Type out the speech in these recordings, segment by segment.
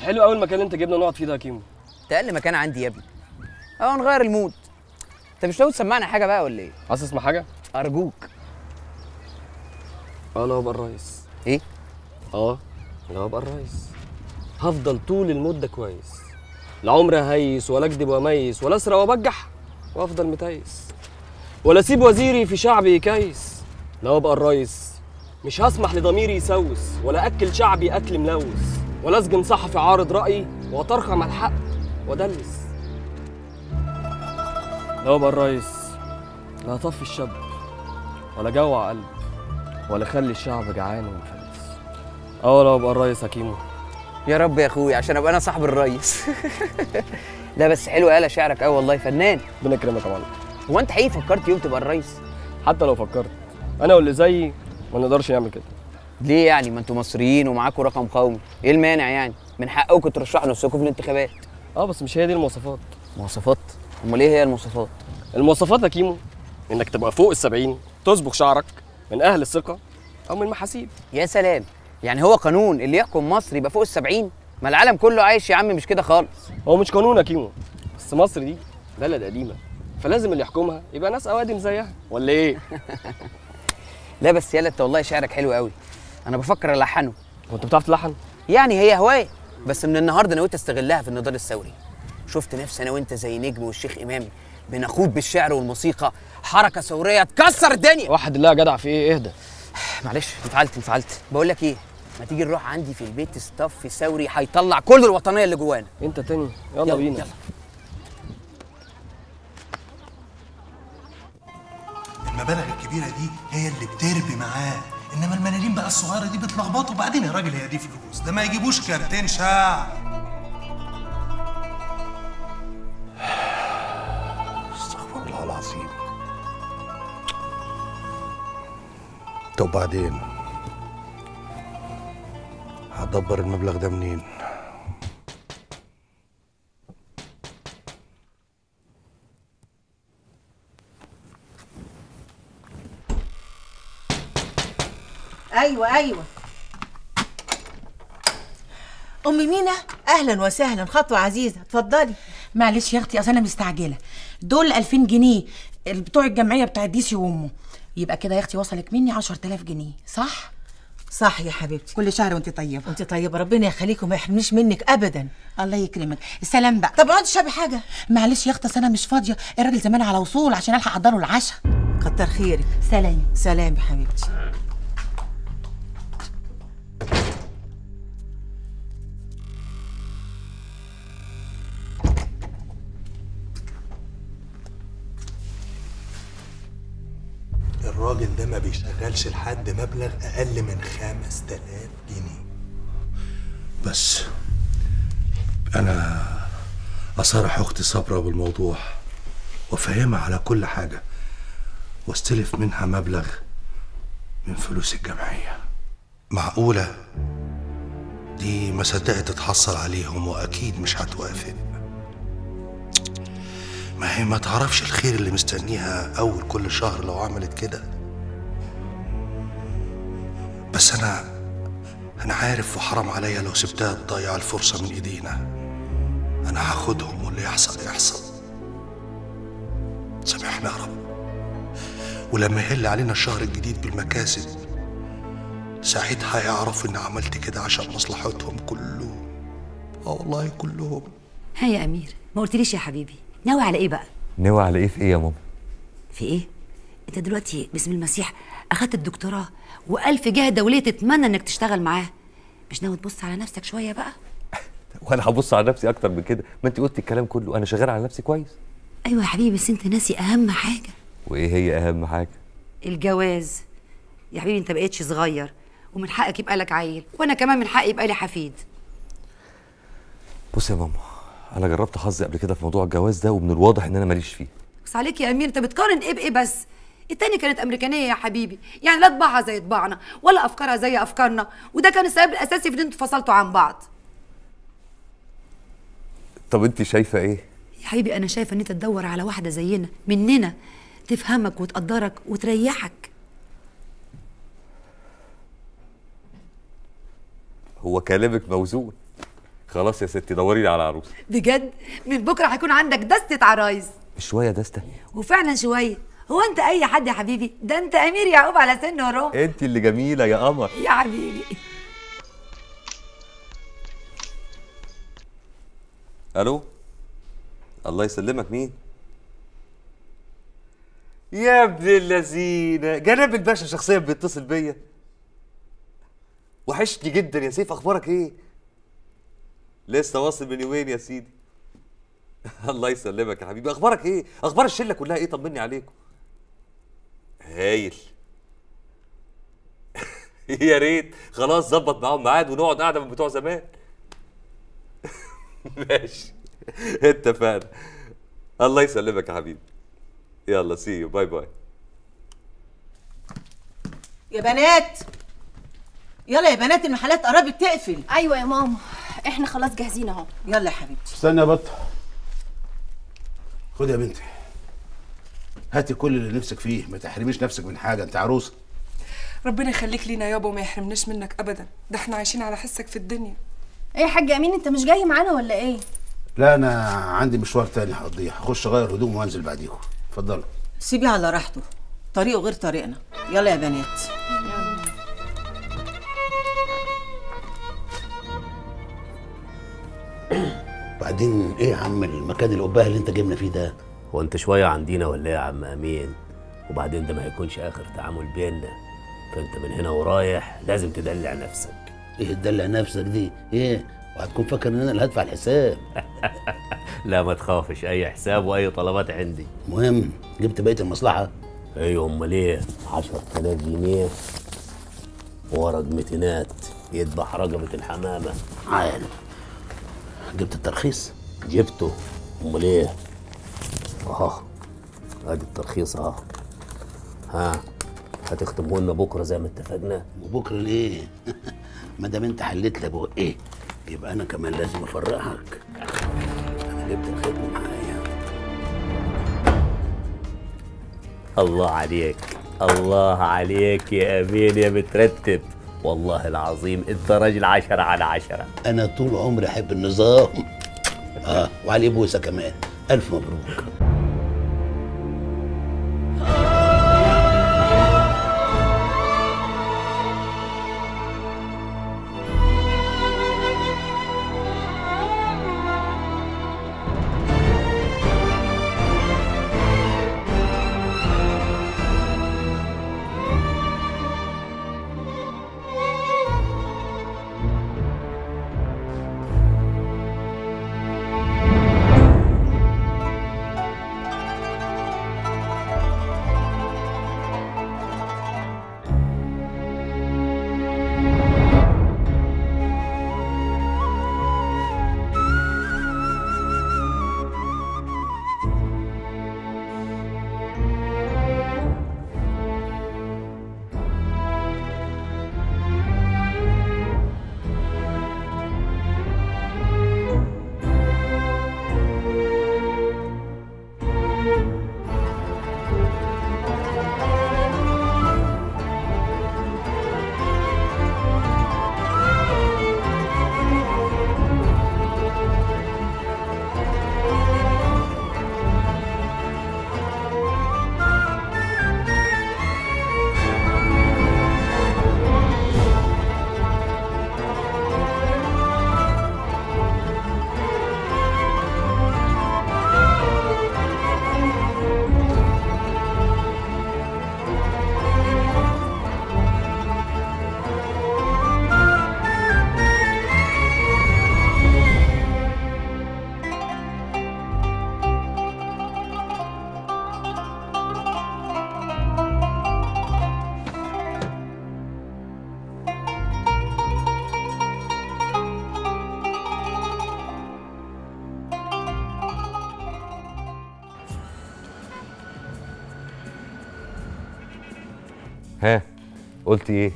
حلو قوي المكان اللي انت جبنا نقعد فيه ده يا كيمو ده اقل مكان عندي يا ابني اه نغير المود انت مش ناوي تسمعنا حاجه بقى ولا ايه عايز تسمع حاجه ارجوك اه لو ابقى الريس ايه اه لو ابقى الريس هفضل طول المده كويس لا عمري هيس ولا اكذب واميس ولا اسرق وابجح وافضل متيس ولا اسيب وزيري في شعبي يكيس لو ابقى الريس مش هسمح لضميري يسوس ولا اكل شعبي اكل ملوث ولا اسجن صحفي عارض رايي واترخم على الحق وادلس لو ابقى الريس لا هطفي الشاب ولا جوع قلب ولا اخلي الشعب جعان ومفلس اه لو ابقى الريس حكيمو يا رب يا اخويا عشان ابقى انا صاحب الريس لا بس حلو قال شعرك قوي والله فنان ربنا يكرمك يا معلم هو انت حقيقي فكرت يوم تبقى الريس حتى لو فكرت انا واللي زيي ما نقدرش نعمل كده ليه يعني ما انتوا مصريين ومعاكوا رقم قومي ايه المانع يعني من حقكم ترشحوا نفسكم في الانتخابات اه بس مش هي دي المواصفات مواصفات امال ايه هي المواصفات المواصفات يا كيمو انك تبقى فوق السبعين تصبغ شعرك من اهل الثقه او من محاسيب يا سلام يعني هو قانون اللي يحكم مصر يبقى فوق السبعين ما العالم كله عايش يا عم مش كده خالص هو مش قانون يا كيمو بس مصر دي بلد قديمه فلازم اللي يحكمها يبقى ناس اوادم زيها ولا ايه لا بس يالا انت والله شعرك حلو قوي انا بفكر الحنه وانت بتعرف تلحن يعني هي هوايه بس من النهارده نويت استغلها في النضال الثوري شفت نفسي انا وانت زي نجم والشيخ امام بنخوض بالشعر والموسيقى حركه ثوريه تكسر الدنيا واحد الله يا جدع في ايه اهدى معلش انفعلت انفعلت بقول لك ايه ما تيجي نروح عندي في البيت ستاف ثوري هيطلع كل الوطنيه اللي جوانا انت تاني يلا, بينا يلا المبالغ الكبيره دي هي اللي بتربي معاه انما الملاليم بقى الصغيره دي بتلخبطه وبعدين يا راجل هي دي فلوس ده ما يجيبوش كارتين شعر استغفر الله العظيم طب بعدين هدبر المبلغ ده منين ايوه ايوه ام مينا اهلا وسهلا خطوه عزيزه اتفضلي معلش يا اختي اصل انا مستعجله دول 2000 جنيه بتوع الجمعيه بتاعت ديسي وامه يبقى كده يا اختي وصلك مني 10000 جنيه صح صح يا حبيبتي كل شهر وانت طيبه انت طيبه ربنا يخليكم ما يحرمنيش منك ابدا الله يكرمك السلام بقى طب اقعدي اشربي حاجه معلش يا اختي اصل انا مش فاضيه الراجل زمان على وصول عشان الحق احضره العشاء كتر خيرك سلام سلام يا حبيبتي الراجل ده ما بيشغلش لحد مبلغ اقل من 5000 جنيه بس انا اصارح اختي صبرا بالموضوع وافهمها على كل حاجه واستلف منها مبلغ من فلوس الجمعيه معقوله دي ما صدقت تتحصل عليهم واكيد مش هتوافق ما هي ما تعرفش الخير اللي مستنيها اول كل شهر لو عملت كده بس انا انا عارف وحرام عليا لو سبتها تضيع الفرصه من ايدينا انا هاخدهم واللي يحصل يحصل سامحنا يا رب ولما يهل علينا الشهر الجديد بالمكاسب ساعتها يعرفوا اني عملت كده عشان مصلحتهم كلهم اه والله كلهم ها يا امير ما قلتليش يا حبيبي ناوي على ايه بقى ناوي على ايه في ايه يا ماما في ايه انت دلوقتي باسم المسيح اخدت الدكتوراه والف جهه دوليه تتمنى انك تشتغل معاه مش ناوي تبص على نفسك شويه بقى وانا هبص على نفسي اكتر من كده ما انت قلتي الكلام كله انا شغال على نفسي كويس ايوه يا حبيبي بس انت ناسي اهم حاجه وايه هي اهم حاجه الجواز يا حبيبي انت بقيتش صغير ومن حقك يبقى لك عيل وانا كمان من حقي يبقى لي حفيد بص يا ماما انا جربت حظي قبل كده في موضوع الجواز ده ومن الواضح ان انا ماليش فيه بس عليك يا امير انت بتقارن ايه بايه بس التانية كانت امريكانيه يا حبيبي يعني لا طباعها زي طباعنا ولا افكارها زي افكارنا وده كان السبب الاساسي في ان انتوا فصلتوا عن بعض طب انت شايفه ايه يا حبيبي انا شايفه ان انت تدور على واحده زينا مننا تفهمك وتقدرك وتريحك هو كلامك موزون خلاص يا ستي دوري لي على عروسه بجد من بكره هيكون عندك دستة عرايس شويه دستة وفعلا شويه هو انت اي حد يا حبيبي ده انت امير يعقوب على سن وراه انت اللي جميله يا قمر يا حبيبي الو الله يسلمك مين يا ابن اللذينه جناب الباشا شخصيا بيتصل بيا وحشتني جدا يا سيف اخبارك ايه لسه واصل من يومين يا سيدي الله يسلمك يا حبيبي اخبارك ايه اخبار الشله كلها ايه طمني عليكم هايل يا ريت خلاص ظبط معاهم ميعاد ونقعد قاعده من بتوع زمان ماشي اتفقنا الله يسلمك يا حبيبي يلا سي يو باي باي يا بنات يلا يا بنات المحلات قربت تقفل ايوه يا ماما احنا خلاص جاهزين اهو يلا يا حبيبتي استنى يا بطه خد يا بنتي هاتي كل اللي نفسك فيه ما تحرميش نفسك من حاجه انت عروسه ربنا يخليك لينا يابا وما يحرمناش منك ابدا ده احنا عايشين على حسك في الدنيا ايه يا حاج امين انت مش جاي معانا ولا ايه لا انا عندي مشوار تاني هقضيه هخش اغير هدوم وانزل بعديكم اتفضلوا سيبيه على راحته طريقه غير طريقنا يلا يا بنات بعدين ايه يا عم المكان القباه اللي انت جبنا فيه ده هو انت شويه عندنا ولا ايه يا عم امين وبعدين ده ما هيكونش اخر تعامل بيننا فانت من هنا ورايح لازم تدلع نفسك ايه تدلع نفسك دي ايه وهتكون فاكر ان انا اللي هدفع الحساب لا ما تخافش اي حساب واي طلبات عندي المهم جبت بقيه المصلحه ايوه امال ايه 10000 جنيه ورق متينات يذبح رقبه الحمامه عال جبت الترخيص جبته امال ايه اهو ادي الترخيص اهو ها هتختمه لنا بكره زي ما اتفقنا وبكره ليه ما دام انت حليت لي ابو ايه يبقى انا كمان لازم افرحك انا جبت الختم معايا الله عليك الله عليك يا امين يا مترتب والله العظيم انت راجل عشرة على عشرة انا طول عمري احب النظام اه وعليه بوسه كمان الف مبروك ها قلتي ايه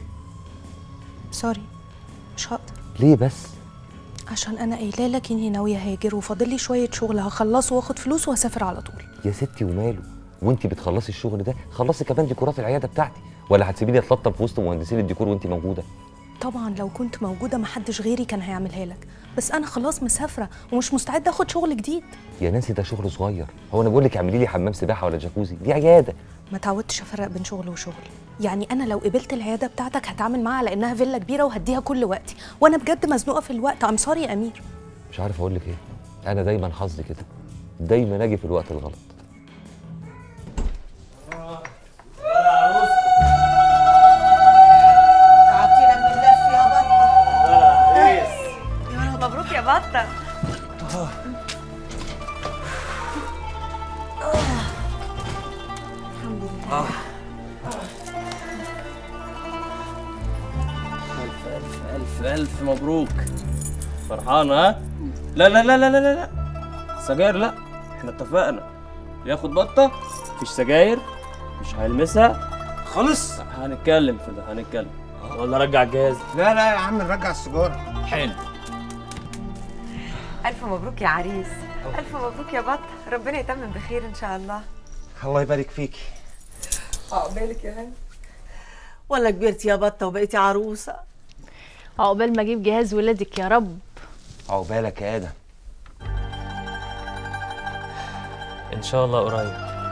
سوري مش هقدر ليه بس عشان انا قايله لك اني ناويه هاجر وفاضل لي شويه شغل هخلصه واخد فلوس واسافر على طول يا ستي وماله وانت بتخلصي الشغل ده خلصي كمان ديكورات العياده بتاعتي ولا هتسيبيني اتلطم في وسط مهندسين الديكور وانت موجوده طبعا لو كنت موجوده محدش غيري كان هيعملها لك بس انا خلاص مسافره ومش مستعده اخد شغل جديد يا ناسي ده شغل صغير هو انا بقول لك اعملي لي حمام سباحه ولا جاكوزي دي عياده ما تعودتش افرق بين شغل وشغل يعني انا لو قبلت العياده بتاعتك هتعامل معاها على انها فيلا كبيره وهديها كل وقتي وانا بجد مزنوقه في الوقت ام سوري يا امير مش عارف اقول لك ايه انا دايما حظي كده دايما اجي في الوقت الغلط تعبتينا من اللف يا بطه مبروك يا بطة ألف ألف ألف ألف مبروك فرحان ها؟ لا لا لا لا لا لا لا سجاير لا احنا اتفقنا ياخد بطة مفيش سجاير مش هيلمسها خالص هنتكلم في ده هنتكلم ولا رجع الجهاز لا لا يا عم نرجع السيجاره حلو ألف مبروك يا عريس ألف مبروك يا بطة ربنا يتمم بخير إن شاء الله الله يبارك فيكي عقبالك يا هاني ولا كبرتي يا بطه وبقيتي عروسه عقبال ما اجيب جهاز ولادك يا رب عقبالك يا ادم ان شاء الله قريب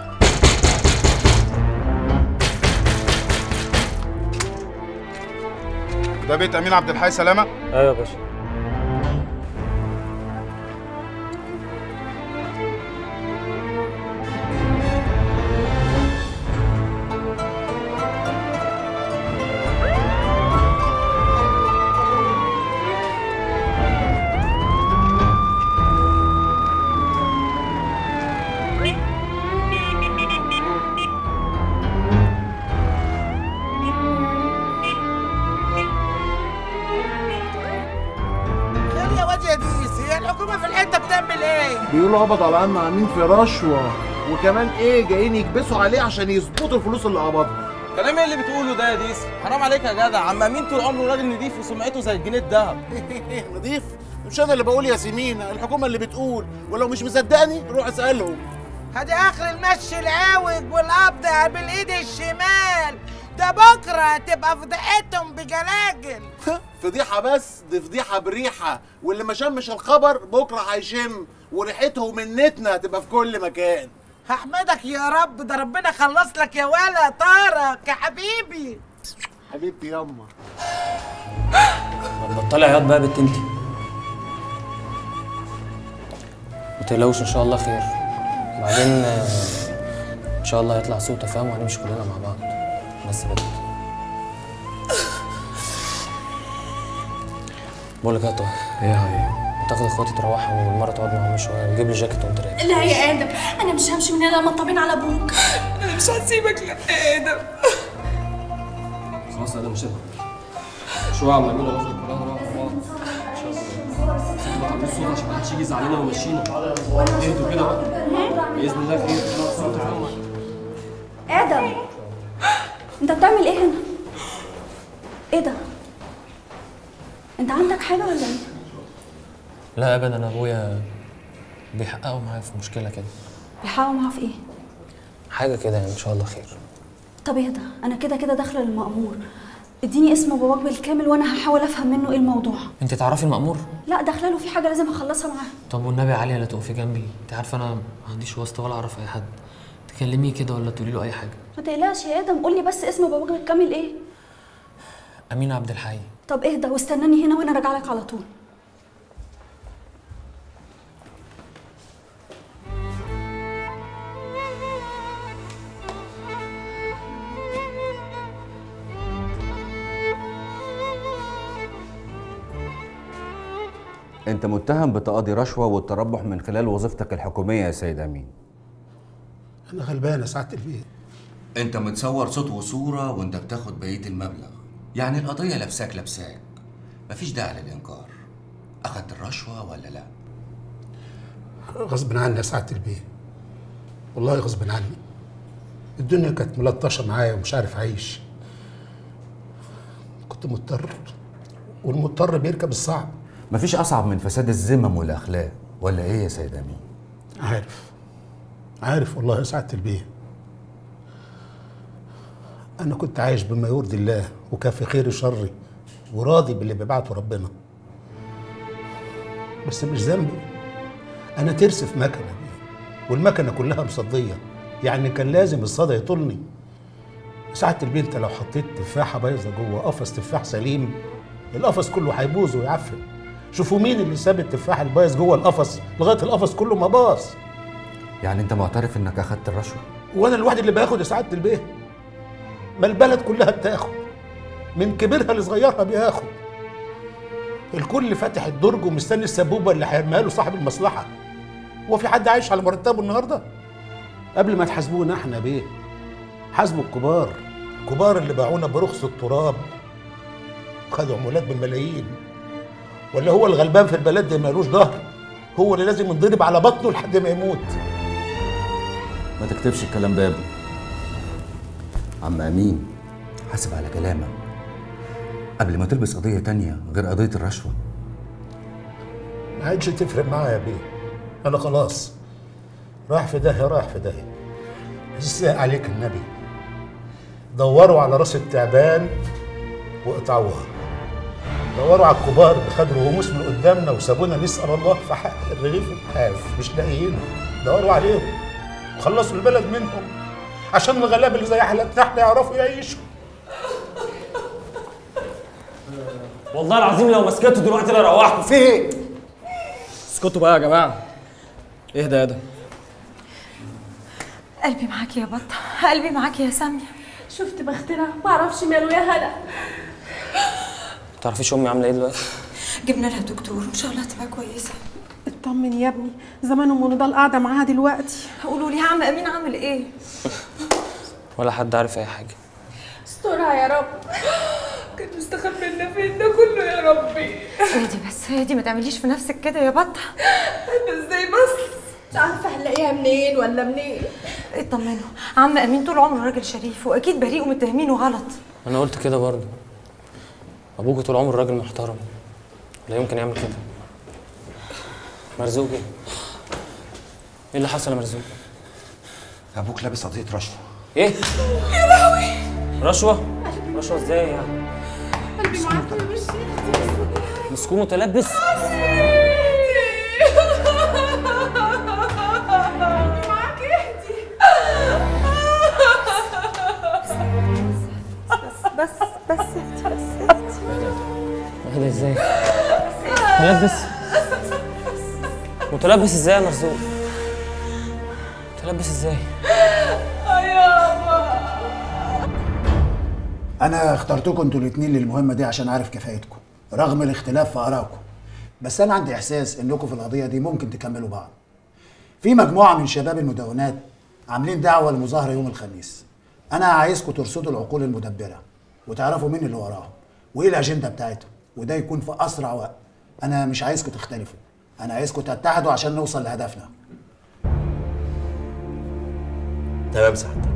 ده بيت امين عبد الحي سلامه ايوه يا باشا خير يا واد يا ديس هي الحكومه في الحته بتعمل ايه؟ بيقولوا قبض على عم امين في رشوه وكمان ايه جايين يكبسوا عليه عشان يظبطوا الفلوس اللي قبضها كلام ايه اللي بتقوله ده يا ديس حرام عليك يا جدع عم امين طول عمره راجل نضيف وسمعته زي الجنيه الدهب نضيف مش انا اللي بقول يا سمين الحكومه اللي بتقول ولو مش مصدقني روح اسالهم ادي اخر المشي العوج والقبض بالايد الشمال ده بكره هتبقى فضيحتهم بجلاجل فضيحه بس دي فضيحه بريحه واللي ما شمش الخبر بكره هيشم وريحته ومنتنا هتبقى في كل مكان هحمدك يا رب ده ربنا خلص لك يا ولا طارق يا حبيبي حبيبتي ياما بطلي عياط بقى يا بنت انت ما تقلقوش ان شاء الله خير بعدين آه، ان شاء الله هيطلع سوء تفاهم وهنمشي كلنا مع بعض بس بجد بقول لك ايه يا طه ايه يا حبيبي تاخد اخواتي تروحوا والمره تقعد معاهم شويه وتجيب لي جاكيت وانت راجع لا يا ادم انا مش همشي من هنا لما اطمن على ابوك انا مش هسيبك لا يا ادم خلاص انا مش هبقى شويه يا عم امين واخد كلها نروح مع بعض ان شاء الله بس ما تعملوش صوت عشان محدش يجي يزعلنا ويمشينا اهدوا كده بقى باذن الله خير خلاص صوت تفاهم ادم انت بتعمل ايه هنا ايه ده انت عندك حاجه ولا ايه لا ابدا انا ابويا بيحققوا معايا في مشكله كده بيحاولوا معاه في ايه حاجه كده يعني ان شاء الله خير طب ايه ده انا كده كده داخله للمأمور اديني اسم باباك بالكامل وانا هحاول افهم منه ايه الموضوع انت تعرفي المأمور لا داخله له في حاجه لازم اخلصها معاه طب والنبي علي لا تقفي جنبي انت عارفه انا ما عنديش واسطه ولا اعرف اي حد تكلميه كده ولا تقولي له اي حاجه ما تقلقش يا ادم قول لي بس اسم باباك بالكامل ايه امين عبد الحي طب اهدى واستناني هنا وانا راجعه لك على طول انت متهم بتقاضي رشوه والتربح من خلال وظيفتك الحكوميه يا سيد امين انا غلبان يا سعاده البيت انت متصور صوت وصوره وانت بتاخد بقيه المبلغ يعني القضيه لابساك لابساك مفيش داعي للانكار اخدت الرشوه ولا لا غصب عني يا سعاده البيت والله غصب عني الدنيا كانت ملطشه معايا ومش عارف اعيش كنت مضطر والمضطر بيركب الصعب مفيش اصعب من فساد الذمم والاخلاق ولا ايه يا سيد امين عارف عارف والله يا سعاده البيه انا كنت عايش بما يرضي الله وكافي خيري شري وراضي باللي بيبعته ربنا بس مش ذنبي انا ترس في مكنه دي والمكنه كلها مصديه يعني كان لازم الصدى يطولني ساعة البنت لو حطيت تفاحة بايظة جوه قفص تفاح سليم القفص كله هيبوظ ويعفن شوفوا مين اللي ساب التفاح البايظ جوه القفص لغاية القفص كله ما باظ يعني انت معترف انك اخدت الرشوه وانا الواحد اللي باخد يا سعادة البيه ما البلد كلها بتاخد من كبيرها لصغيرها بياخد الكل فاتح الدرج ومستني السبوبه اللي هيرميها له صاحب المصلحه هو في حد عايش على مرتبه النهارده قبل ما تحاسبونا احنا بيه حاسبوا الكبار الكبار اللي باعونا برخص التراب خدوا عمولات بالملايين ولا هو الغلبان في البلد ده مالوش ظهر هو اللي لازم ينضرب على بطنه لحد ما يموت ما تكتبش الكلام ده يا ابني عم امين حاسب على كلامك قبل ما تلبس قضيه تانية غير قضيه الرشوه ما عادش تفرق معايا يا بيه انا خلاص راح في داهيه راح في داهيه ازاي عليك النبي دوروا على راس التعبان وقطعوها دوروا على الكبار اللي خدوا رؤوس من قدامنا وسابونا نسال الله في حق الرغيف والحاف مش لاقيينه دوروا عليهم خلصوا البلد منهم عشان الغلابه اللي زي حالتنا احنا يعرفوا يعيشوا والله العظيم لو مسكته دلوقتي لا روحكم في ايه؟ اسكتوا بقى يا جماعه اهدى اهدى قلبي معاكي يا بطة قلبي معاكي يا سامية شفت بختنا معرفش ماله يا هلا تعرفيش امي عامله ايه دلوقتي؟ جبنا لها دكتور وان شاء الله هتبقى كويسة اطمن يا ابني زمان ام نضال قاعده معاها دلوقتي قولوا لي عم امين عامل ايه ولا حد عارف اي حاجه استرها يا رب كان مستخبي لنا فين ده كله يا ربي اهدي بس اهدي ما تعمليش في نفسك كده يا بطة انا ازاي بس مش عارفه هنلاقيها منين ولا منين اطمنوا عم امين طول عمره راجل شريف واكيد بريء ومتهمينه غلط انا قلت كده برضه ابوك طول عمره راجل محترم لا يمكن يعمل كده مرزوق ايه؟ ايه اللي حصل يا مرزوق؟ ابوك لابس قضيه رشوه ايه؟ يا لهوي رشوه؟ رشوه ازاي يعني؟ قلبي معاك يا مش مسكون متلبس؟ معاك اهدي بس بس بس بس اهدى ازاي؟ متلبس؟ متلبس ازاي يا مرزوق؟ متلبس ازاي؟ انا اخترتكم انتوا الاثنين للمهمه دي عشان عارف كفاءتكم رغم الاختلاف في ارائكم بس انا عندي احساس انكم في القضيه دي ممكن تكملوا بعض في مجموعه من شباب المدونات عاملين دعوه لمظاهره يوم الخميس انا عايزكم ترصدوا العقول المدبره وتعرفوا مين اللي وراهم وايه الاجنده بتاعتهم وده يكون في اسرع وقت انا مش عايزكم تختلفوا انا عايزكم تتحدوا عشان نوصل لهدفنا تمام سعادتك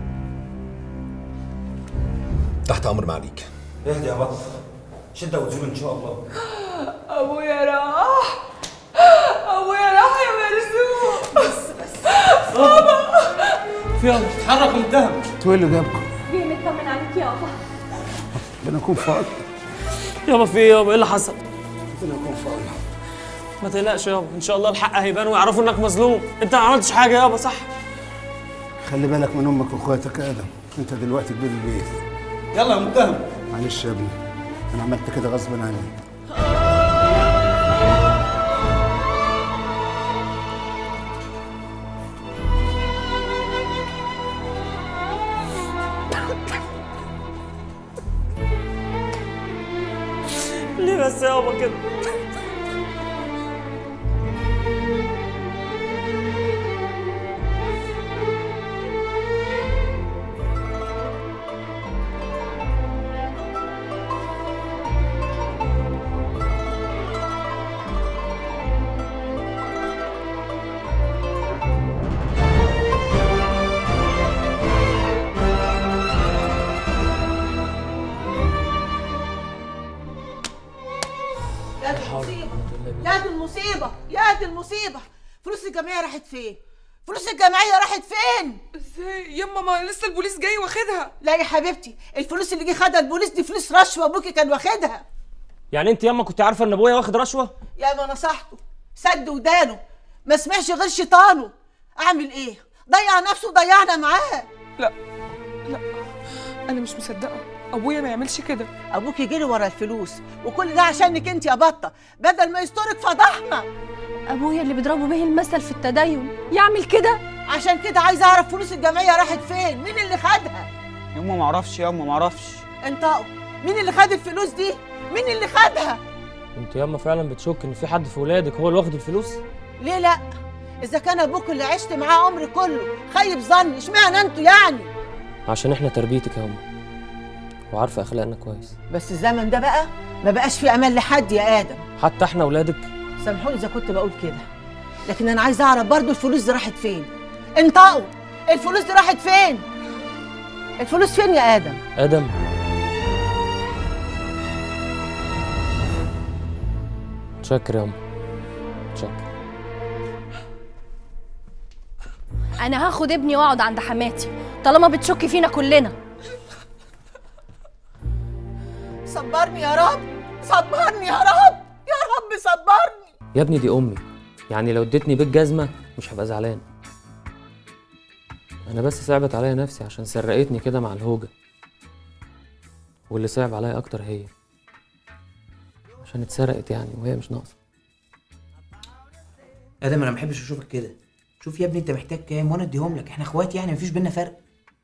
تحت امر معاليك اهدي يا بطل شدة وتزول ان شاء الله ابويا راح ابويا راح يا مرزوق بس بس بابا في يلا اتحرك وانتهى انتوا ايه اللي جابكم؟ جاي نطمن عليك يابا ربنا يكون في عونك يابا في ايه يابا؟ ايه اللي حصل؟ ربنا يكون في عونك ما تقلقش يابا ان شاء الله الحق هيبان ويعرفوا انك مظلوم انت ما عملتش حاجه يابا صح؟ خلي بالك من امك واخواتك يا ادم انت دلوقتي كبير البيت يلا يا متهم معلش يا ابني انا عملت كده غصب عني ليه بس يابا كده؟ يا دي المصيبة يا دي المصيبة يا دي المصيبة فلوس الجمعية راحت فين؟ فلوس الجمعية راحت فين؟ ازاي يما ما لسه البوليس جاي واخدها لا يا حبيبتي الفلوس اللي جه خدها البوليس دي فلوس رشوة ابوكي كان واخدها يعني انت ياما كنت عارفه ان ابويا واخد رشوه؟ يا ما نصحته سد ودانه ما سمعش غير شيطانه اعمل ايه ضيع نفسه وضيعنا معاه لا لا انا مش مصدقه ابويا ما يعملش كده ابوك يجري ورا الفلوس وكل ده عشانك انت يا بطه بدل ما يسترك فضحنا ابويا اللي بيضربوا به المثل في التدين يعمل كده عشان كده عايزه اعرف فلوس الجمعيه راحت فين مين اللي خدها يما ما اعرفش يما ما اعرفش انطقوا مين اللي خد الفلوس دي مين اللي خدها انت ياما فعلا بتشك ان في حد في ولادك هو اللي واخد الفلوس ليه لا اذا كان ابوك اللي عشت معاه عمري كله خيب ظني اشمعنى انتوا يعني عشان احنا تربيتك يا امي وعارفه اخلاقنا كويس بس الزمن ده بقى ما بقاش فيه امان لحد يا ادم حتى احنا ولادك سامحوني اذا كنت بقول كده لكن انا عايزه اعرف برضو الفلوس دي راحت فين انطقوا الفلوس دي راحت فين الفلوس فين يا ادم ادم شكر يا امي شكر انا هاخد ابني واقعد عند حماتي طالما بتشكي فينا كلنا صبرني يا رب صبرني يا رب يا رب صبرني يا ابني دي امي يعني لو اديتني بيت جزمه مش هبقى زعلان انا بس صعبت عليا نفسي عشان سرقتني كده مع الهوجه واللي صعب عليا اكتر هي عشان اتسرقت يعني وهي مش ناقصه ادم انا ما بحبش اشوفك كده شوف يا ابني انت محتاج كام وانا اديهم لك احنا اخوات يعني مفيش بينا فرق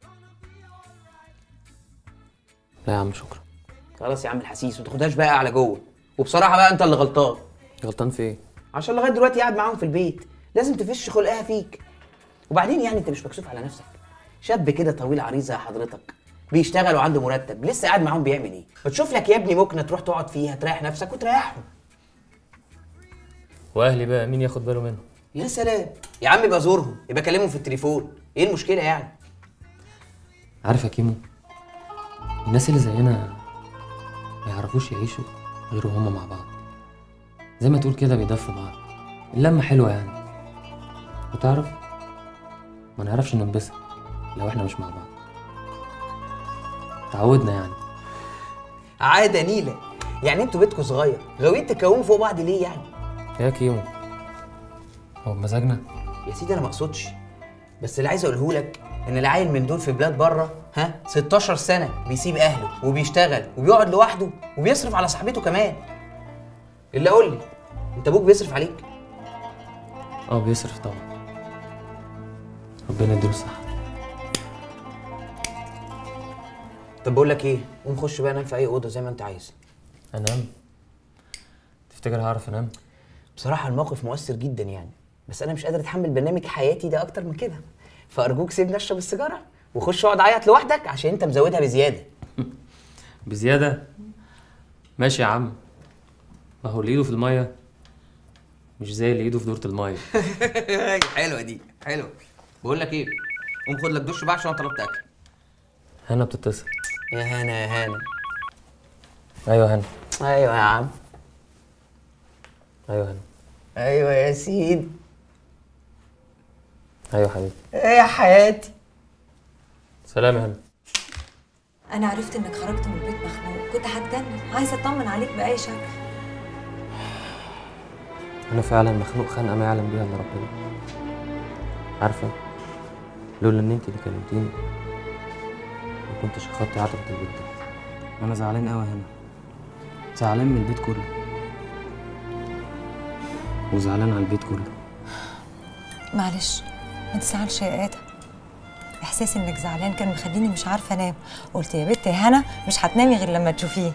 لا يا عم شكرا خلاص يا عم الحسيس ما تاخدهاش بقى على جوه وبصراحه بقى انت اللي غلطان غلطان في ايه عشان لغايه دلوقتي قاعد معاهم في البيت لازم تفش خلقها فيك وبعدين يعني انت مش مكسوف على نفسك شاب كده طويل عريض زي حضرتك بيشتغل وعنده مرتب لسه قاعد معاهم بيعمل ايه ما تشوف لك يا ابني مكنه تروح تقعد فيها تريح نفسك وتريحهم واهلي بقى مين ياخد باله منهم يا سلام يا عم يبقى زورهم يبقى كلمهم في التليفون ايه المشكله يعني عارف يا كيمو الناس اللي زينا ما يعرفوش يعيشوا غير وهما مع بعض زي ما تقول كده بيدفوا بعض اللمة حلوة يعني وتعرف ما نعرفش ننبسط لو احنا مش مع بعض تعودنا يعني عاده نيله يعني انتوا بيتكم صغير غاويين تكونوا فوق بعض ليه يعني يا كيمو هو بمزاجنا يا سيدي انا ما اقصدش بس اللي عايز اقوله لك ان العيل من دول في بلاد بره ها 16 سنه بيسيب اهله وبيشتغل وبيقعد لوحده وبيصرف على صاحبته كمان اللي قول لي انت ابوك بيصرف عليك اه بيصرف طبعا ربنا يديله الصحة طب بقول لك ايه قوم خش بقى نام في اي اوضه زي ما انت عايز انام تفتكر هعرف انام بصراحه الموقف مؤثر جدا يعني بس انا مش قادر اتحمل برنامج حياتي ده اكتر من كده فارجوك سيبني اشرب السيجاره وخش اقعد عيط لوحدك عشان انت مزودها بزياده بزيادة ماشي يا عم ما هو اللي ايده في المية مش زي اللي ايده في دورة المية حلوه دي حلوه بقول لك ايه قوم خد لك دش بقى عشان انا طلبت اكل هنا بتتصل يا هنا يا هنا ايوه هنا ايوه يا عم ايوه هنا ايوه يا سيدي ايوه حبيبي ايه يا حياتي سلام يا هنا انا عرفت انك خرجت من البيت مخنوق كنت هتجنن عايزه اطمن عليك باي شكل انا فعلا مخنوق خنقه ما يعلم بيها الا ربنا عارفه لولا ان انت اللي كلمتيني ما كنتش اخدت عتبه البيت ده انا زعلان قوي هنا زعلان من البيت كله وزعلان على البيت كله معلش ما تزعلش يا ادم احساسي انك زعلان كان مخليني مش عارفه انام قلت يا بنت يا هنا مش هتنامي غير لما تشوفيه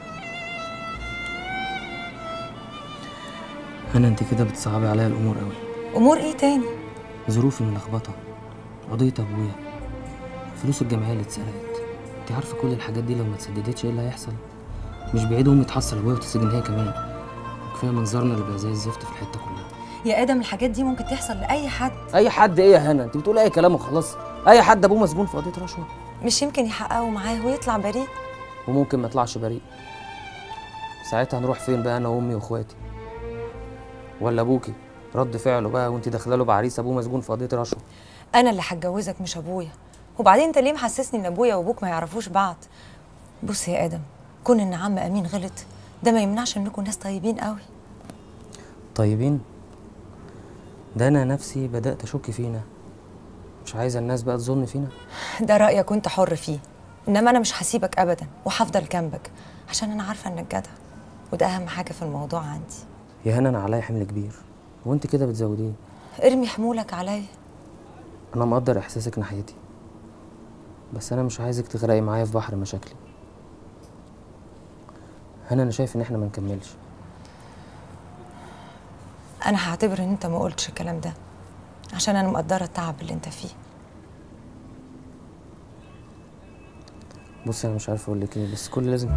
هنا انت كده بتصعبي عليا الامور قوي امور ايه تاني ظروفي ملخبطه قضيه ابويا فلوس الجمعيه اللي اتسرقت انت عارفه كل الحاجات دي لو ما اتسددتش ايه اللي هيحصل مش بعيد امي تحصل ابويا وتتسجن هي كمان وكفايه منظرنا اللي بقى زي الزفت في الحته كلها يا ادم الحاجات دي ممكن تحصل لاي حد اي حد ايه يا هنا انت بتقول اي كلام وخلاص اي حد ابوه مسجون في قضيه رشوه مش يمكن يحققوا معاه ويطلع بريء وممكن ما يطلعش بريء ساعتها هنروح فين بقى انا وامي واخواتي ولا ابوكي رد فعله بقى وانت داخله له بعريس ابوه مسجون في قضيه رشوه انا اللي هتجوزك مش ابويا وبعدين انت ليه محسسني ان ابويا وابوك ما يعرفوش بعض بص يا ادم كون ان عم امين غلط ده ما يمنعش انكم ناس طيبين قوي طيبين ده انا نفسي بدات اشك فينا مش عايزه الناس بقى تظن فينا ده رايك وانت حر فيه انما انا مش هسيبك ابدا وهفضل جنبك عشان انا عارفه انك جدع وده اهم حاجه في الموضوع عندي يا هنا انا عليا حمل كبير وانت كده بتزوديه ارمي حمولك عليا انا مقدر احساسك ناحيتي بس انا مش عايزك تغرقي معايا في بحر مشاكلي هنا انا شايف ان احنا ما نكملش انا هعتبر ان انت ما قلتش الكلام ده عشان انا مقدره التعب اللي انت فيه بصي انا مش عارف اقول لك ايه بس كل لازم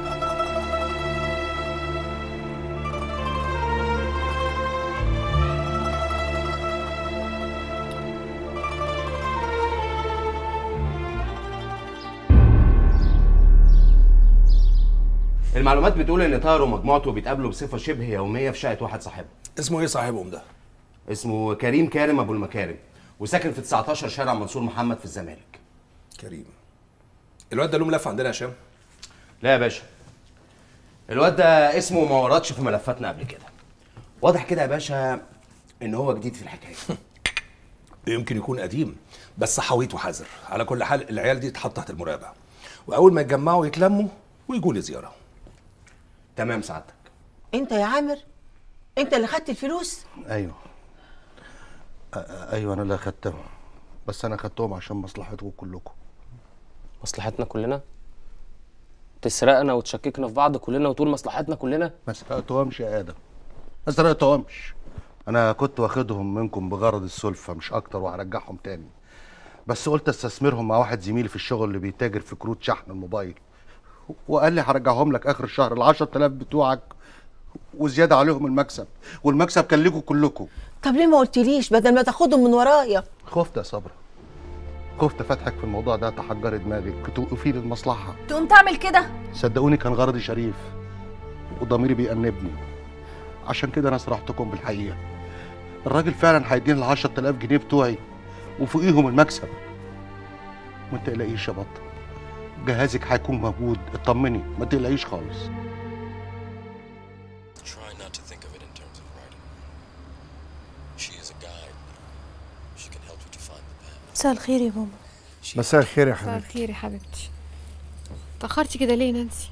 المعلومات بتقول ان طاهر ومجموعته بيتقابلوا بصفه شبه يوميه في شقه واحد صاحبهم اسمه ايه صاحبهم ده؟ اسمه كريم كارم ابو المكارم وساكن في 19 شارع منصور محمد في الزمالك كريم الواد ده له ملف عندنا يا هشام لا يا باشا الواد ده اسمه ما وردش في ملفاتنا قبل كده واضح كده يا باشا ان هو جديد في الحكايه يمكن يكون قديم بس حويط وحذر على كل حال العيال دي اتحط تحت المراقبه واول ما يتجمعوا يتلموا ويجوا لي زياره تمام سعادتك انت يا عامر انت اللي خدت الفلوس ايوه أ- ايوه انا اللي اخدتهم بس انا اخدتهم عشان مصلحتكم كلكم مصلحتنا كلنا تسرقنا وتشككنا في بعض كلنا وتقول مصلحتنا كلنا ما سرقتهمش يا ادم ما سرقتهمش انا كنت واخدهم منكم بغرض السلفه مش اكتر وهرجعهم تاني بس قلت استثمرهم مع واحد زميلي في الشغل اللي بيتاجر في كروت شحن الموبايل وقال لي هرجعهم لك اخر الشهر ال 10000 بتوعك وزياده عليهم المكسب والمكسب كان ليكم كلكم طب ليه ما قلتليش بدل ما تاخدهم من ورايا خفت يا صبرا خفت فتحك في الموضوع ده تحجري دماغك توقفي لي المصلحه تقوم تعمل كده صدقوني كان غرضي شريف وضميري بيأنبني عشان كده انا صرحتكم بالحقيقه الراجل فعلا هيديني ال 10000 جنيه بتوعي وفوقيهم المكسب ما تقلقيش يا بطه جهازك هيكون موجود اطمني ما تقلقيش خالص Try not to think of it in terms of writing. She is a guide. She can help you to find the path. مساء الخير يا ماما مساء الخير يا مساء حبيبي الخير يا حبيبتي تأخرتي كده ليه نانسي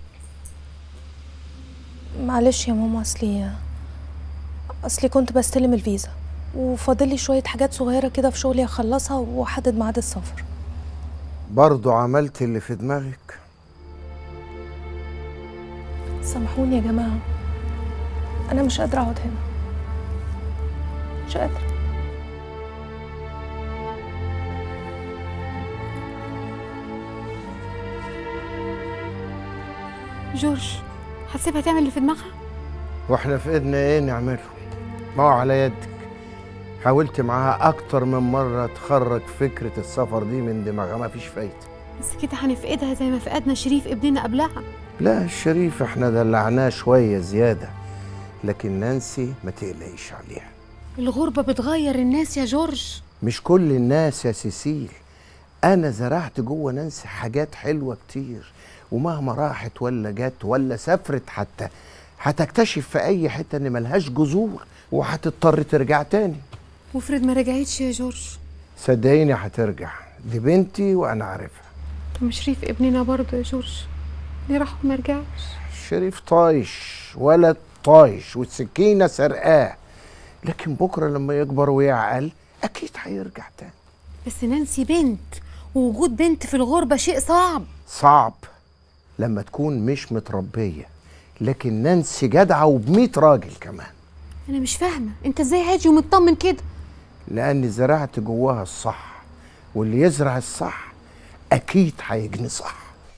معلش يا ماما اصلي اصلي كنت بستلم الفيزا وفاضل لي شويه حاجات صغيره كده في شغلي اخلصها واحدد ميعاد السفر برضو عملت اللي في دماغك سامحوني يا جماعه انا مش قادره اقعد هنا مش قادره جورج هتسيبها تعمل اللي في دماغها واحنا في ايدنا ايه نعمله ما هو على يدك حاولت معاها اكتر من مره تخرج فكره السفر دي من دماغها ما فيش فايده بس كده هنفقدها زي ما فقدنا شريف ابننا قبلها لا الشريف احنا دلعناه شويه زياده لكن نانسي ما تقلقيش عليها الغربة بتغير الناس يا جورج مش كل الناس يا سيسيل انا زرعت جوه نانسي حاجات حلوه كتير ومهما راحت ولا جت ولا سافرت حتى هتكتشف في اي حته ان ملهاش جذور وهتضطر ترجع تاني وافرض ما رجعتش يا جورج صدقيني هترجع دي بنتي وانا عارفها طب شريف ابننا برضه يا جورج ليه راح وما رجعش شريف طايش ولد طايش والسكينه سرقاه لكن بكره لما يكبر ويعقل اكيد هيرجع تاني بس نانسي بنت ووجود بنت في الغربة شيء صعب صعب لما تكون مش متربيه لكن نانسي جدعه وبميت راجل كمان انا مش فاهمة انت ازاي هادي ومطمن كده لاني زرعت جواها الصح واللي يزرع الصح اكيد هيجني صح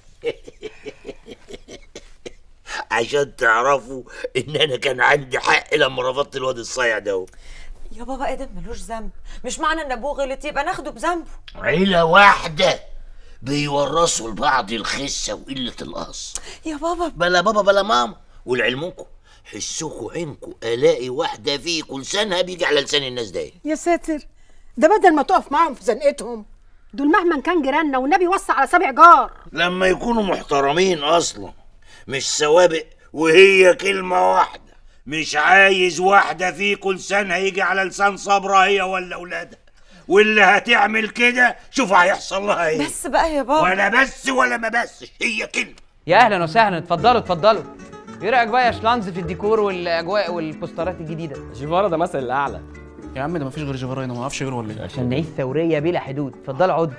عشان تعرفوا ان انا كان عندي حق لما رفضت الواد الصايع ده يا بابا ادم ملوش ذنب مش معنى ان ابوه غلط يبقى ناخده بذنبه عيلة واحدة بيورثوا لبعض الخسة وقلة القص يا بابا بلا بابا بلا ماما ولعلمكم حسكوا عينكوا الاقي واحدة فيكوا لسانها بيجي على لسان الناس ده يا ساتر ده بدل ما تقف معاهم في زنقتهم دول مهما كان جيراننا والنبي وصى على سبع جار لما يكونوا محترمين اصلا مش سوابق وهي كلمة واحدة مش عايز واحدة فيكم لسانها يجي على لسان صبرا هي ولا أولادها واللي هتعمل كده شوف هيحصل لها ايه بس بقى يا بابا ولا بس ولا ما بسش هي كلمة يا اهلا وسهلا اتفضلوا اتفضلوا ايه رايك بقى يا شلانز في الديكور والاجواء والبوسترات الجديده جيفارا ده مثل الاعلى يا عم ده مفيش غير جيفارا هنا ما اعرفش غيره ولا ايه عشان نعيش ثوريه بلا حدود اتفضلوا اقعدوا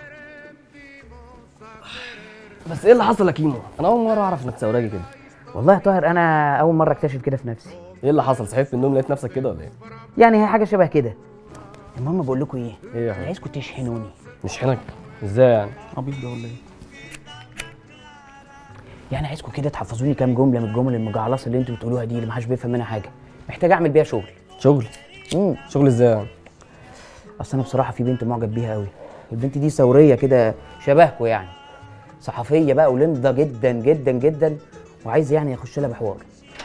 بس ايه اللي حصل يا كيمو انا اول مره اعرف انك ثوراجي كده والله يا طاهر انا اول مره اكتشف كده في نفسي ايه اللي حصل صحيت من النوم لقيت نفسك كده ولا ايه يعني هي حاجه شبه كده المهم بقول لكم ايه ايه يا انا حبيبي عايزكم تشحنوني نشحنك ازاي يعني عبيط ده ولا ايه يعني عايزكم كده تحفظوني كام جمله من الجمل المجعلصه اللي انتوا بتقولوها دي اللي محدش بيفهم منها حاجه محتاج اعمل بيها شغل شغل امم شغل ازاي يعني اصل انا بصراحه في بنت معجب بيها قوي البنت دي ثوريه كده شبهكم يعني صحفيه بقى ولمضه جدا جدا جدا وعايز يعني يخش لها بحوار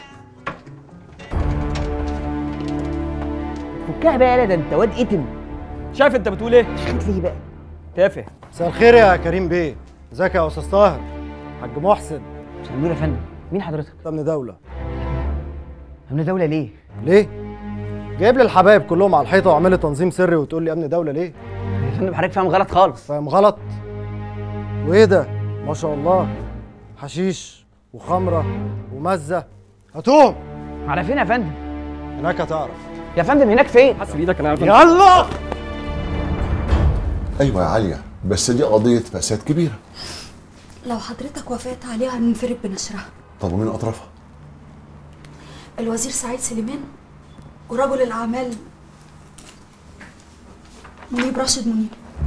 فكها بقى يالا ده انت واد اتم شايف انت بتقول ايه شخيت ليه بقى تافه مساء الخير يا كريم بيه ازيك يا استاذ طاهر حاج محسن مساء النور يا فندم مين حضرتك امن دوله امن دوله ليه ليه جايب لي الحبايب كلهم على الحيطه وعامل لي تنظيم سري وتقول لي امن دوله ليه يا فندم حضرتك فاهم غلط خالص فاهم غلط وايه ده ما شاء الله حشيش وخمره ومزه هاتوهم على فين يا فندم هناك هتعرف يا فندم هناك فين حاسس بايدك انا عارف يلا ايوه يا عليا بس دي قضيه فساد كبيره لو حضرتك وافقت عليها هننفرد بنشرها طب ومين اطرافها الوزير سعيد سليمان ورجل الأعمال منيب راشد منيب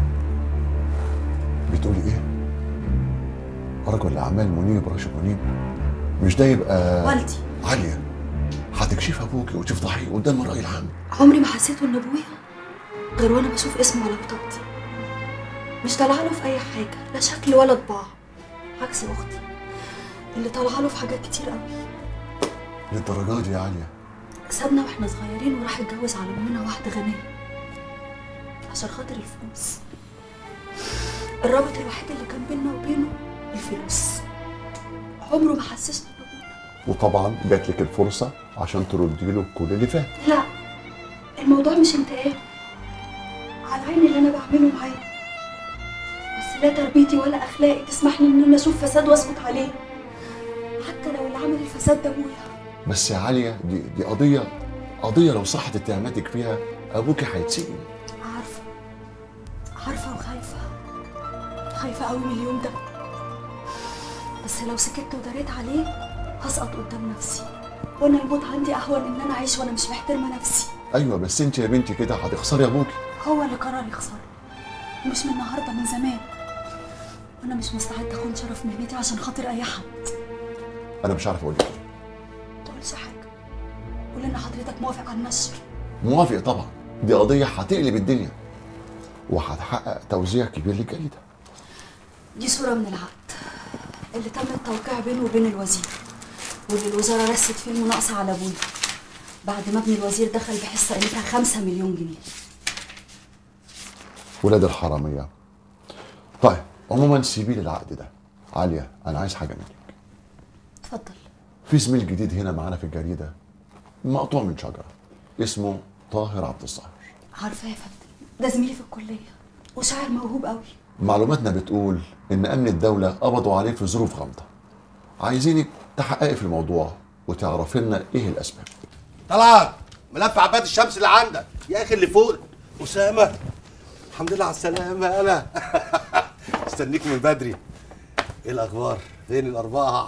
بتقولي ايه رجل الاعمال منيب راشد منيب مش ده يبقى والدي عليا هتكشف ابوكي وتفضحيه قدام الراي العام عمري ما حسيت إن أبويا غير وأنا بشوف اسمه على بطاقتي مش طالعه له في أي حاجة لا شكل ولا طباع عكس أختي اللي طالعه له في حاجات كتير قوي للدرجه دي يا عليا سابنا واحنا صغيرين وراح اتجوز على امنا واحده غنيه عشان خاطر الفلوس الرابط الوحيد اللي كان بيننا وبينه الفلوس عمره ما حسسنا وطبعا جات لك الفرصه عشان تردي له كل اللي فات لا الموضوع مش انتقام على عيني اللي انا بعمله معاه بس لا تربيتي ولا اخلاقي تسمح لي ان انا اشوف فساد واسكت عليه حتى لو اللي عمل الفساد ده ابويا بس يا عليا دي دي قضيه قضيه لو صحت اتهاماتك فيها ابوكي هيتسجن عارفه عارفه وخايفه خايفه قوي من اليوم ده بس لو سكت وداريت عليه هسقط قدام نفسي وانا الموت عندي اهون ان انا اعيش وانا مش محترمه نفسي ايوه بس انت يا بنتي كده هتخسري ابوكي هو اللي قرر يخسر ومش من النهارده من زمان وانا مش مستعده اخون شرف مهنتي عشان خاطر اي حد انا مش عارف اقول لك إيه. ما تقولش حاجه قول ان حضرتك موافق على النشر موافق طبعا دي قضيه هتقلب الدنيا وهتحقق توزيع كبير للجريده دي صوره من العقد اللي تم التوقيع بينه وبين الوزير واللي الوزاره رست فيه المناقصه على ابويا بعد ما ابن الوزير دخل بحصه قيمتها 5 مليون جنيه ولاد الحراميه طيب عموما سيبي لي العقد ده عاليه انا عايز حاجه منك اتفضل في زميل جديد هنا معانا في الجريده مقطوع من شجره اسمه طاهر عبد الظاهر عارفه يا فندم ده زميلي في الكليه وشاعر موهوب قوي معلوماتنا بتقول ان امن الدوله قبضوا عليه في ظروف غامضه عايزينك تحققي في الموضوع وتعرفي لنا ايه الاسباب طلعت ملف عباد الشمس اللي عندك يا اخي اللي فوق اسامه الحمد لله على السلامه انا استنيك من بدري ايه الاخبار فين الارباح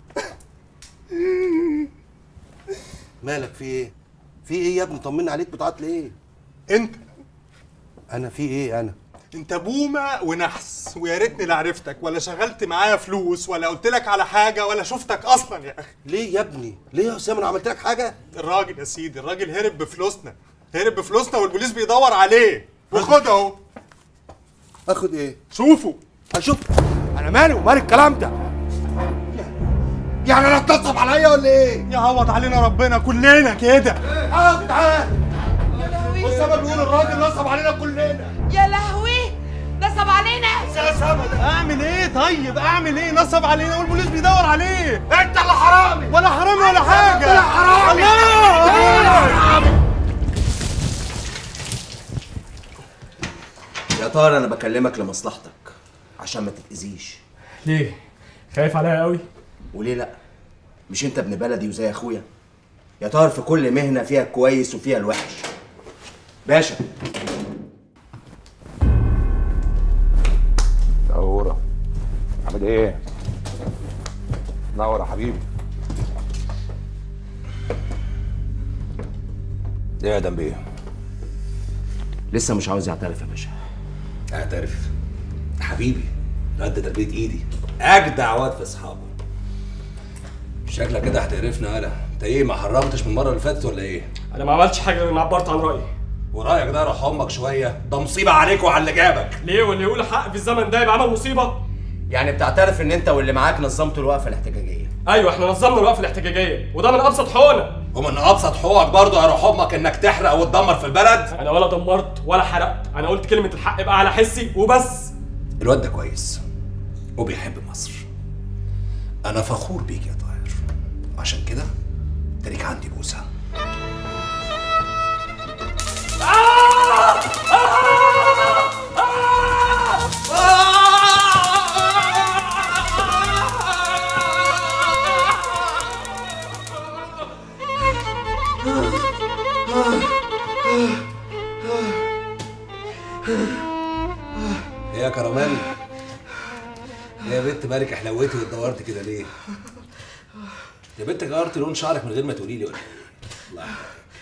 مالك في ايه في ايه يا ابني طمنا عليك بتعيط ليه انت انا في ايه انا انت بومه ونحس ويا ريتني لا عرفتك ولا شغلت معايا فلوس ولا قلت لك على حاجه ولا شفتك اصلا يا اخي ليه يا ابني ليه يا اسامه انا عملت لك حاجه الراجل يا سيدي الراجل هرب بفلوسنا هرب بفلوسنا والبوليس بيدور عليه وخد اهو اخد ايه شوفوا هشوف انا مالي ومال الكلام ده يعني انا اتنصب عليا ولا ايه يعوض علينا ربنا كلنا كده اه يا جدعان اسامه بيقول الراجل نصب علينا كلنا يا لهوي نصب علينا هنا يا سمد اعمل ايه طيب اعمل ايه نصب علينا والبوليس بيدور عليه انت اللي حرامي ولا حرامي ولا حاجه طلع حرامي الله يا طاهر انا بكلمك لمصلحتك عشان ما تتاذيش ليه؟ خايف عليا قوي؟ وليه لا مش انت ابن بلدي وزي اخويا يا طاهر في كل مهنه فيها الكويس وفيها الوحش باشا نورة عامل ايه؟ نور يا حبيبي ايه يا دم بيه؟ لسه مش عاوز يعترف يا باشا اعترف حبيبي قد تربية ايدي اجدع واد في اصحابه شكلك كده هتقرفنا يالا انت ايه ما حرمتش من المره اللي فاتت ولا ايه؟ انا ما عملتش حاجه غير اني عبرت عن رايي ورايك ده راح امك شويه ده مصيبه عليك وعلى اللي جابك ليه واللي يقول حق في الزمن ده يبقى عمل مصيبه يعني بتعترف ان انت واللي معاك نظمتوا الوقفه الاحتجاجيه ايوه احنا نظمنا الوقفه الاحتجاجيه وده من ابسط حقوقنا ومن ابسط حقوقك برضه يا روح امك انك تحرق وتدمر في البلد انا ولا دمرت ولا حرقت انا قلت كلمه الحق بقى على حسي وبس الواد ده كويس وبيحب مصر انا فخور بيك يا طاهر عشان كده تريك عندي بوسه ايه يا كراميل ايه يا بنت مالك حلوتي واتدورت كده ليه يا بنت غيرت لون شعرك من غير ما تقولي لي ولا ايه الله يحفظك.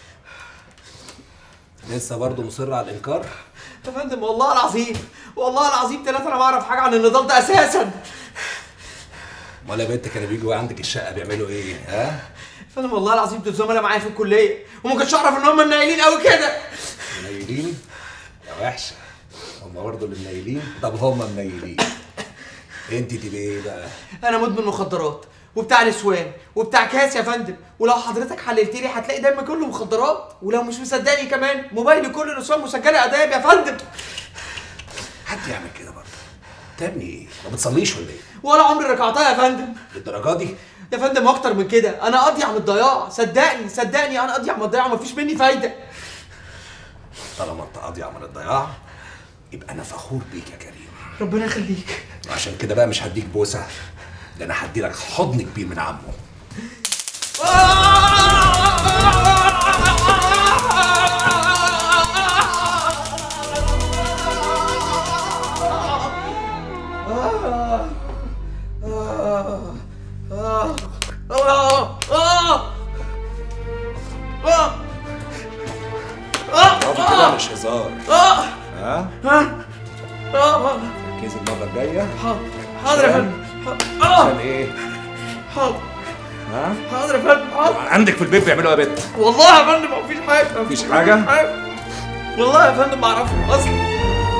لسه برضه مصر على الانكار يا فندم والله العظيم والله العظيم ثلاثة أنا ما أعرف حاجة عن النضال ده أساسا امال يا بنت كانوا بيجوا عندك الشقه بيعملوا ايه ها يا فندم والله العظيم دول زملاء معايا في الكلية وما كنتش أعرف إن هم منيلين قوي كده منيلين يا وحشه هم برضه اللي منيلين طب هم منيلين انت تبقى ايه بقى أنا مدمن مخدرات وبتاع نسوان وبتاع كاس يا فندم ولو حضرتك حللت لي هتلاقي دايما كله مخدرات ولو مش مصدقني كمان موبايلي كله نسوان مسجله اداب يا فندم حد يعمل كده برضه تبني ايه ما بتصليش ولا ايه ولا عمري ركعتها يا فندم للدرجه دي يا فندم اكتر من كده انا اضيع من الضياع صدقني صدقني انا اضيع من الضياع ومفيش مني فايده طالما انت اضيع من الضياع يبقى انا فخور بيك يا كريم ربنا يخليك عشان كده بقى مش هديك بوسه ده انا هدي لك حضن كبير من عمه برضه كده مش هزار ها ركزي المره الجايه حاضر يا فندم عشان ايه حاضر ها حاضر يا فندم حاضر عندك في البيت بيعملوا ايه يا بنت والله يا فندم مفيش حاجه مفيش حاجة؟ والله يا فندم ما اعرفهم اصلا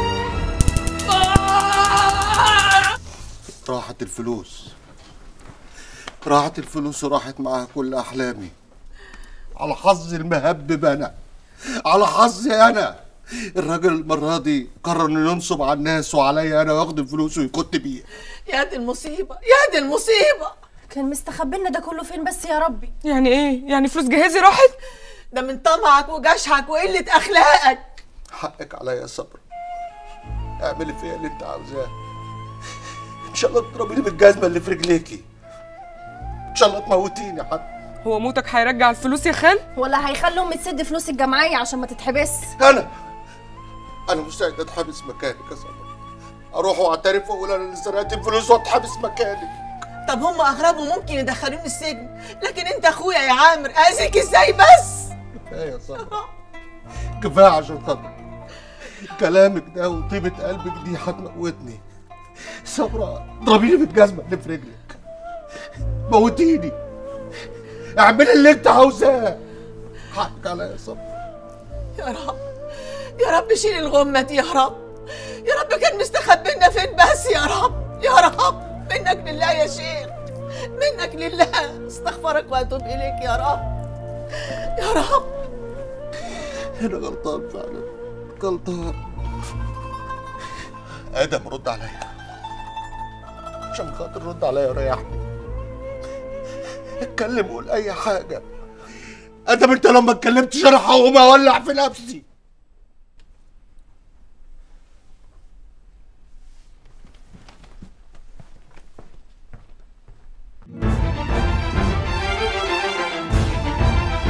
راحت الفلوس راحت الفلوس وراحت معاها كل احلامي على حظي المهبب انا على حظي انا الراجل المره دي قرر انه ينصب على الناس وعليا انا وياخد الفلوس ويكت بيها يا دي المصيبة يا دي المصيبة كان مستخبي لنا ده كله فين بس يا ربي يعني ايه؟ يعني فلوس جهازي راحت؟ ده من طمعك وجشعك وقلة أخلاقك حقك عليا يا صبر اعملي فيا اللي انت عاوزاه ان شاء الله تضربيني بالجزمه اللي في رجليكي ان شاء الله تموتيني حتى هو موتك هيرجع الفلوس يا خال ولا هيخلي امي تسد فلوس الجمعيه عشان ما تتحبس انا انا مستعد اتحبس مكانك يا صبر اروح واعترف واقول انا اللي سرقت الفلوس واتحبس مكانك طب هم أغربوا ممكن يدخلوني السجن لكن أنت أخويا يا عامر أذيك إزاي بس؟ كفايه يا صبر كفايه عشان خاطر كلامك ده وطيبه قلبك دي هتموتني صبرا اضربيني بالجزمه اللي في رجلك موتيني اعملي اللي انت عاوزاه حقك عليا يا صبر يا رب يا رب شيل الغمة دي يا رب يا رب كان مستخبينا فين بس يا رب يا رب منك لله يا شيخ منك لله استغفرك واتوب اليك يا رب يا رب انا غلطان فعلا غلطان ادم رد عليا عشان خاطر رد عليا وريحني اتكلم قول اي حاجه ادم انت لو ما اتكلمتش انا هقوم اولع في نفسي